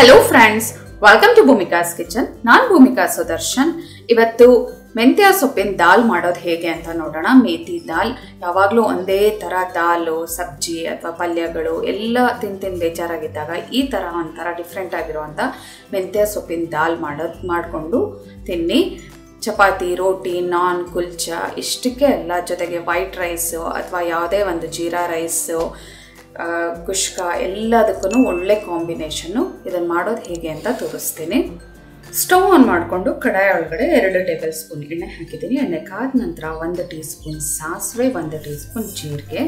hello friends welcome to Bhoomika's kitchen ನಾನು ಭೂಮಿಕಾ ಸುದರ್ಶನ್ ಇವತ್ತು ಮೆಂತ್ಯ ಸೊಪ್ಪಿನ ದಾಲ್ ಮಾಡೋದು ಹೇಗೆ ಅಂತ ನೋಡೋಣ ಮೇಥಿ ದಾಲ್ ಯಾವಾಗಲೂ ಒಂದೇ ಥರ ದಾಲು ಸಬ್ಜಿ ಅಥವಾ ಪಲ್ಯಗಳು ಎಲ್ಲ ತಿಂದು ತಿಂದು ಬೇಜಾರಾಗಿದ್ದಾಗ ಈ ಥರ ಒಂಥರ ಡಿಫ್ರೆಂಟ್ ಆಗಿರುವಂಥ ಮೆಂತ್ಯ ಸೊಪ್ಪಿನ ದಾಲ್ ಮಾಡೋದು ಮಾಡಿಕೊಂಡು ತಿನ್ನಿ ಚಪಾತಿ ರೋಟಿ ನಾನ್ ಕುಲ್ಚ ಇಷ್ಟಕ್ಕೆ ಎಲ್ಲ ಜೊತೆಗೆ ವೈಟ್ ರೈಸು ಅಥವಾ ಯಾವುದೇ ಒಂದು ಜೀರಾ ರೈಸು ಆ, ಕುಷ್ಕ ಎಲ್ಲದಕ್ಕೂ ಒಳ್ಳೆ ಕಾಂಬಿನೇಷನ್ನು ಇದನ್ನು ಮಾಡೋದು ಹೇಗೆ ಅಂತ ತೋರಿಸ್ತೀನಿ ಸ್ಟವ್ ಆನ್ ಮಾಡಿಕೊಂಡು ಕಡಾಯಿ ಒಳಗಡೆ ಎರಡು ಟೇಬಲ್ ಸ್ಪೂನ್ ಎಣ್ಣೆ ಹಾಕಿದ್ದೀನಿ ಎಣ್ಣೆ ಕಾದ ನಂತರ ಒಂದು ಟೀ ಸ್ಪೂನ್ ಸಾಸಿವೆ ಒಂದು ಟೀ ಸ್ಪೂನ್ ಜೀರಿಗೆ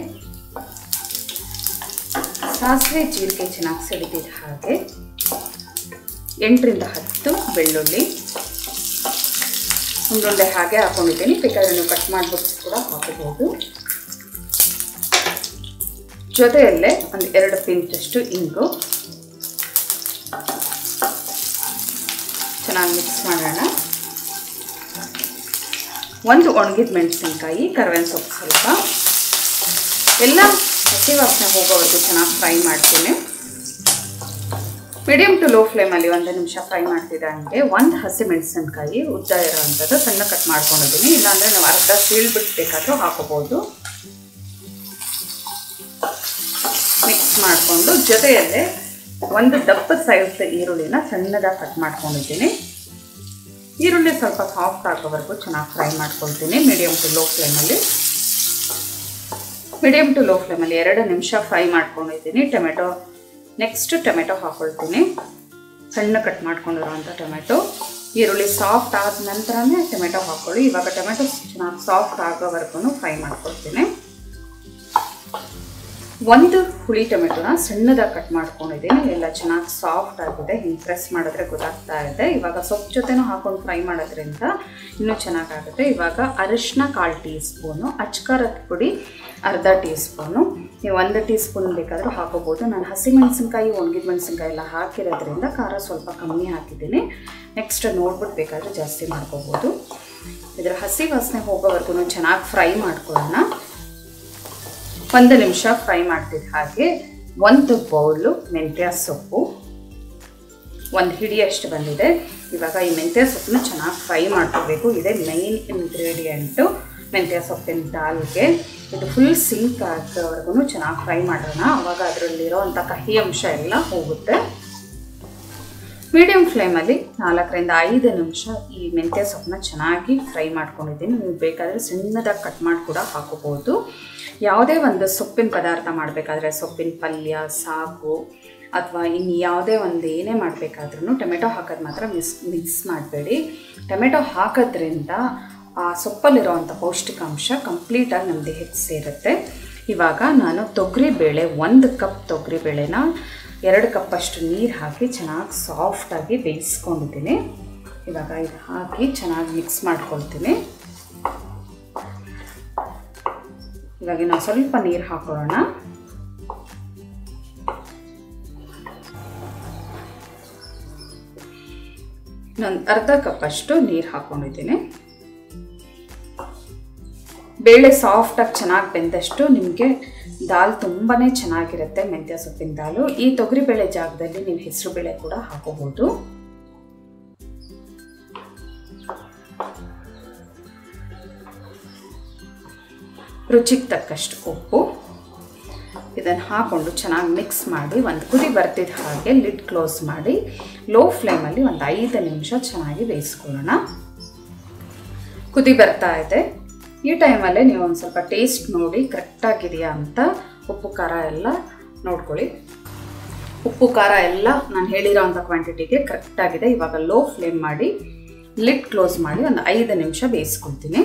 ಸಾಸಿವೆ ಜೀರಿಗೆ ಚೆನ್ನಾಗಿ ಸಿಡಿದಿದ್ದ ಹಾಗೆ ಎಂಟರಿಂದ ಹತ್ತು ಬೆಳ್ಳುಳ್ಳಿ ಒಂದೊಂದೇ ಹಾಗೆ ಹಾಕೊಂಡಿದ್ದೀನಿ ಬೇಕಾದ್ರೆ ನೀವು ಕಟ್ ಮಾಡಿಬಿಟ್ಟು ಕೂಡ ಹಾಕಬಹುದು ಜೊತೆಯಲ್ಲೇ ಒಂದು ಎರಡು ಪಿಂಚಷ್ಟು ಇಂಗು ಚೆನ್ನಾಗಿ ಮಿಕ್ಸ್ ಮಾಡೋಣ ಒಂದು ಒಣಗಿದ ಮೆಣಸಿನ್ಕಾಯಿ ಕರ್ಬೇವಿನ ಸೊಪ್ಪು ಸ್ವಲ್ಪ ಎಲ್ಲ ಹಸಿ ವಾಸನೆ ಹೋಗೋವರೆಗೂ ಚೆನ್ನಾಗಿ ಫ್ರೈ ಮಾಡ್ತೀನಿ ಮೀಡಿಯಮ್ ಟು ಲೋ ಫ್ಲೇಮಲ್ಲಿ ಒಂದು ನಿಮಿಷ ಫ್ರೈ ಮಾಡ್ತಿದ್ದಂಗೆ ಒಂದು ಹಸಿ ಮೆಣಸಿನ್ಕಾಯಿ ಉದ್ದ ಇರೋವಂಥದ್ದು ಸಣ್ಣ ಕಟ್ ಮಾಡ್ಕೊಂಡಿದ್ದೀನಿ ಇಲ್ಲಾಂದರೆ ನಾವು ಅರ್ಧ ಸೀಳ್ಬಿಟ್ಟು ಬೇಕಾದರೂ ಹಾಕೋಬೋದು ಮಿಕ್ಸ್ ಮಾಡಿಕೊಂಡು ಜೊತೆಯಲ್ಲೇ ಒಂದು ದಪ್ಪ ಸೈಜ್ ಈರುಳ್ಳಿನ ಸಣ್ಣದಾಗಿ ಕಟ್ ಮಾಡ್ಕೊಂಡಿದ್ದೀನಿ ಈರುಳ್ಳಿ ಸ್ವಲ್ಪ ಸಾಫ್ಟ್ ಆಗೋವರೆಗೂ ಚೆನ್ನಾಗಿ ಫ್ರೈ ಮಾಡ್ಕೊಳ್ತೀನಿ ಮೀಡಿಯಮ್ ಟು ಲೋ ಫ್ಲೇಮಲ್ಲಿ ಮೀಡಿಯಮ್ ಟು ಲೋ ಫ್ಲೇಮಲ್ಲಿ ಎರಡು ನಿಮಿಷ ಫ್ರೈ ಮಾಡ್ಕೊಂಡಿದ್ದೀನಿ ಟೊಮೆಟೊ ನೆಕ್ಸ್ಟ್ ಟೊಮೆಟೊ ಹಾಕ್ಕೊಳ್ತೀನಿ ಸಣ್ಣ ಕಟ್ ಮಾಡ್ಕೊಂಡಿರೋವಂಥ ಟೊಮೆಟೊ ಈರುಳ್ಳಿ ಸಾಫ್ಟ್ ಆದ ನಂತರನೇ ಟೊಮೆಟೊ ಹಾಕ್ಕೊಳ್ಳಿ ಇವಾಗ ಟೊಮೆಟೊ ಚೆನ್ನಾಗಿ ಸಾಫ್ಟ್ ಆಗೋವರೆಗೂ ಫ್ರೈ ಮಾಡ್ಕೊಳ್ತೀನಿ ಒಂದು ಹುಳಿ ಟೊಮೆಟೊನ ಸಣ್ಣದಾಗಿ ಕಟ್ ಮಾಡ್ಕೊಂಡಿದ್ದೀನಿ ಎಲ್ಲ ಚೆನ್ನಾಗಿ ಸಾಫ್ಟ್ ಆಗಿದೆ ಹಿಂಗೆ ಪ್ರೆಸ್ ಮಾಡಿದ್ರೆ ಗೊತ್ತಾಗ್ತಾ ಇದೆ ಇವಾಗ ಸೊಪ್ಪು ಜೊತೆನೂ ಹಾಕೊಂಡು ಫ್ರೈ ಮಾಡೋದ್ರಿಂದ ಇನ್ನೂ ಚೆನ್ನಾಗಾಗುತ್ತೆ ಇವಾಗ ಅರಿಶಿನ ಕಾಲು ಟೀ ಸ್ಪೂನು ಅಚ್ಕಾರದ ಪುಡಿ ಅರ್ಧ ಟೀ ಸ್ಪೂನು ನೀವು ಒಂದು ಟೀ ಸ್ಪೂನ್ ಬೇಕಾದರೂ ಹಾಕೋಬೋದು ನಾನು ಹಸಿಮೆಣಸಿನ್ಕಾಯಿ ಒಣಗಿದ ಮೆಣಸಿನ್ಕಾಯಿ ಎಲ್ಲ ಹಾಕಿರೋದ್ರಿಂದ ಖಾರ ಸ್ವಲ್ಪ ಕಮ್ಮಿ ಹಾಕಿದ್ದೀನಿ ನೆಕ್ಸ್ಟ್ ನೋಡ್ಬಿಟ್ಟು ಬೇಕಾದರೆ ಜಾಸ್ತಿ ಮಾಡ್ಕೋಬೋದು ಇದರ ಹಸಿ ವಾಸನೆ ಹೋಗೋವರೆಗೂ ಚೆನ್ನಾಗಿ ಫ್ರೈ ಮಾಡ್ಕೊಳ್ಳೋಣ ಒಂದು ನಿಮಿಷ ಫ್ರೈ ಮಾಡ್ತಿದ್ದ ಹಾಗೆ ಒಂದು ಬೌಲು ಮೆಂತ್ಯ ಸೊಪ್ಪು ಒಂದು ಹಿಡಿಯಷ್ಟು ಬಂದಿದೆ ಇವಾಗ ಈ ಮೆಂತ್ಯ ಸೊಪ್ಪನ್ನ ಚೆನ್ನಾಗಿ ಫ್ರೈ ಮಾಡ್ಕೋಬೇಕು ಇದೇ ಮೈನ್ ಇಂಗ್ರೀಡಿಯೆಂಟು ಮೆಂತ್ಯ ಸೊಪ್ಪಿನ ದಾಲ್ಗೆ ಇದು ಫುಲ್ ಸಿಂಕ್ ಆಗೋವರೆಗೂ ಚೆನ್ನಾಗಿ ಫ್ರೈ ಮಾಡೋಣ ಅವಾಗ ಅದರಲ್ಲಿರೋವಂಥ ಕಹಿ ಅಂಶ ಎಲ್ಲ ಹೋಗುತ್ತೆ ಮೀಡಿಯಂ ಫ್ಲೇಮಲ್ಲಿ ನಾಲ್ಕರಿಂದ ಐದು ನಿಮಿಷ ಈ ಮೆಂತ್ಯ ಸೊಪ್ಪನ್ನ ಚೆನ್ನಾಗಿ ಫ್ರೈ ಮಾಡ್ಕೊಂಡಿದ್ದೀನಿ ನೀವು ಬೇಕಾದರೆ ಸಣ್ಣದಾಗಿ ಕಟ್ ಮಾಡಿ ಕೂಡ ಹಾಕೋಬೋದು ಯಾವುದೇ ಒಂದು ಸೊಪ್ಪಿನ ಪದಾರ್ಥ ಮಾಡಬೇಕಾದ್ರೆ ಸೊಪ್ಪಿನ ಪಲ್ಯ ಸಾಗು ಅಥವಾ ಇನ್ನು ಯಾವುದೇ ಒಂದು ಏನೇ ಮಾಡಬೇಕಾದ್ರೂ ಟೊಮೆಟೊ ಹಾಕೋದು ಮಾತ್ರ ಮಿಸ್ ಮಿಕ್ಸ್ ಮಾಡಬೇಡಿ ಟೊಮೆಟೊ ಹಾಕೋದ್ರಿಂದ ಆ ಸೊಪ್ಪಲ್ಲಿರೋವಂಥ ಪೌಷ್ಟಿಕಾಂಶ ಕಂಪ್ಲೀಟಾಗಿ ನಮ್ಮ ದೇಹಕ್ಕೆ ಸೇರುತ್ತೆ ಇವಾಗ ನಾನು ತೊಗರಿ ಬೇಳೆ ಒಂದು ಕಪ್ ತೊಗರಿ ಬೇಳೆನ ಎರಡು ಕಪ್ಪಷ್ಟು ನೀರು ಹಾಕಿ ಚೆನ್ನಾಗಿ ಸಾಫ್ಟಾಗಿ ಬೇಯಿಸ್ಕೊಂಡಿದ್ದೀನಿ ಇವಾಗ ಇದು ಹಾಕಿ ಚೆನ್ನಾಗಿ ಮಿಕ್ಸ್ ಮಾಡ್ಕೊಳ್ತೀನಿ ಇವಾಗ ನಾವು ಸ್ವಲ್ಪ ನೀರು ಹಾಕೊಳ್ಳೋಣ ನಾನು ಅರ್ಧ ಕಪ್ಪಷ್ಟು ನೀರು ಹಾಕೊಂಡಿದ್ದೀನಿ ಬೇಳೆ ಸಾಫ್ಟಾಗಿ ಚೆನ್ನಾಗಿ ಬೆಂದಷ್ಟು ನಿಮಗೆ ದಾಲ್ ತುಂಬಾ ಚೆನ್ನಾಗಿರುತ್ತೆ ಮೆಂತ್ಯ ಸೊಪ್ಪಿನ ದಾಲು ಈ ತೊಗರಿಬೇಳೆ ಜಾಗದಲ್ಲಿ ನೀವು ಹೆಸರು ಬೇಳೆ ಕೂಡ ಹಾಕೋಬಹುದು ರುಚಿಗೆ ತಕ್ಕಷ್ಟು ಉಪ್ಪು ಇದನ್ನು ಹಾಕ್ಕೊಂಡು ಚೆನ್ನಾಗಿ ಮಿಕ್ಸ್ ಮಾಡಿ ಒಂದು ಕುದಿ ಬರ್ತಿದ್ದ ಹಾಗೆ ಲಿಡ್ ಕ್ಲೋಸ್ ಮಾಡಿ ಲೋ ಫ್ಲೇಮಲ್ಲಿ ಒಂದು ಐದು ನಿಮಿಷ ಚೆನ್ನಾಗಿ ಬೇಯಿಸ್ಕೊಳ್ಳೋಣ ಕುದಿ ಬರ್ತಾ ಇದೆ ಈ ಟೈಮಲ್ಲೇ ನೀವು ಒಂದು ಸ್ವಲ್ಪ ಟೇಸ್ಟ್ ನೋಡಿ ಕರೆಕ್ಟಾಗಿದೆಯಾ ಅಂತ ಉಪ್ಪು ಖಾರ ಎಲ್ಲ ನೋಡ್ಕೊಳ್ಳಿ ಉಪ್ಪು ಖಾರ ಎಲ್ಲ ನಾನು ಹೇಳಿರೋ ಅಂಥ ಕ್ವಾಂಟಿಟಿಗೆ ಕರೆಕ್ಟಾಗಿದೆ ಇವಾಗ ಲೋ ಫ್ಲೇಮ್ ಮಾಡಿ ಲಿಡ್ ಕ್ಲೋಸ್ ಮಾಡಿ ಒಂದು ಐದು ನಿಮಿಷ ಬೇಯಿಸ್ಕೊಳ್ತೀನಿ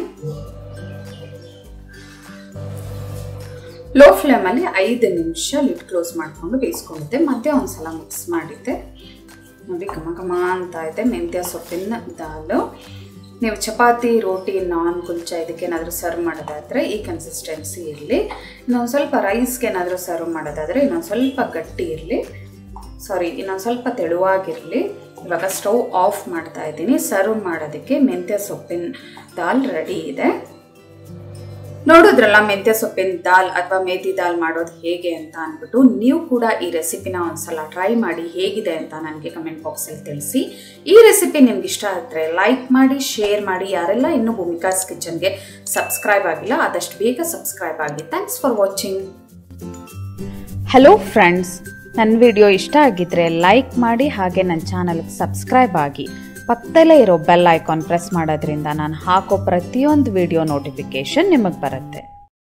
ಲೋ ಫ್ಲೇಮಲ್ಲಿ ಐದು ನಿಮಿಷ ಲಿಡ್ ಕ್ಲೋಸ್ ಮಾಡಿಕೊಂಡು ಬೇಯಿಸ್ಕೊಂಡಿದ್ದೆ ಮತ್ತೆ ಒಂದು ಸಲ ಮಿಕ್ಸ್ ಮಾಡಿದ್ದೆ ನೋಡಿ ಘಮ ಘಮ ಅಂತ ಇದೆ ಮೆಂತ್ಯ ಸೊಪ್ಪಿನ ದಾಲು ನೀವು ಚಪಾತಿ ರೋಟಿ ನಾನ್ ಕುಲ್ಚ ಇದಕ್ಕೇನಾದರೂ ಸರ್ವ್ ಮಾಡೋದಾದರೆ ಈ ಕನ್ಸಿಸ್ಟೆನ್ಸಿ ಇರಲಿ ಇನ್ನೊಂದು ಸ್ವಲ್ಪ ರೈಸ್ಗೆ ಏನಾದರೂ ಸರ್ವ್ ಮಾಡೋದಾದರೆ ಇನ್ನೊಂದು ಸ್ವಲ್ಪ ಗಟ್ಟಿ ಇರಲಿ ಸಾರಿ ಇನ್ನೊಂದು ಸ್ವಲ್ಪ ತೆಳುವಾಗಿರಲಿ ಇವಾಗ ಸ್ಟವ್ ಆಫ್ ಮಾಡ್ತಾ ಇದ್ದೀನಿ ಸರ್ವ್ ಮಾಡೋದಕ್ಕೆ ಮೆಂತ್ಯ ಸೊಪ್ಪಿನ ದಾಲ್ ರೆಡಿ ಇದೆ ನೋಡಿದ್ರಲ್ಲ ಮೆಂತ್ಯ ಸೊಪ್ಪಿನ ದಾಲ್ ಅಥವಾ ಮೇಥಿ ದಾಲ್ ಮಾಡೋದು ಹೇಗೆ ಅಂತ ಅಂದ್ಬಿಟ್ಟು ನೀವು ಕೂಡ ಈ ರೆಸಿಪಿನ ಒಂದ್ಸಲ ಟ್ರೈ ಮಾಡಿ ಹೇಗಿದೆ ಅಂತ ನನಗೆ ಕಮೆಂಟ್ ಬಾಕ್ಸಲ್ಲಿ ತಿಳಿಸಿ ಈ ರೆಸಿಪಿ ನಿಮ್ಗೆ ಇಷ್ಟ ಆದರೆ ಲೈಕ್ ಮಾಡಿ ಶೇರ್ ಮಾಡಿ ಯಾರೆಲ್ಲ ಇನ್ನೂ ಭೂಮಿಕಾಸ್ ಕಿಚನ್ಗೆ ಸಬ್ಸ್ಕ್ರೈಬ್ ಆಗಿಲ್ಲ ಆದಷ್ಟು ಬೇಗ ಸಬ್ಸ್ಕ್ರೈಬ್ ಆಗಿ thanks for watching hello friends ನನ್ನ ವಿಡಿಯೋ ಇಷ್ಟ ಆಗಿದ್ರೆ ಲೈಕ್ ಮಾಡಿ ಹಾಗೆ ನನ್ನ ಚಾನಲ್ಗೆ ಸಬ್ಸ್ಕ್ರೈಬ್ ಆಗಿ ಪಕ್ಕದಲ್ಲೇ ಇರೋ ಬೆಲ್ ಐಕಾನ್ ಪ್ರೆಸ್ ಮಾಡೋದ್ರಿಂದ ನಾನು ಹಾಕೋ ಪ್ರತಿಯೊಂದು ವಿಡಿಯೋ ನೋಟಿಫಿಕೇಷನ್ ನಿಮಗೆ ಬರುತ್ತೆ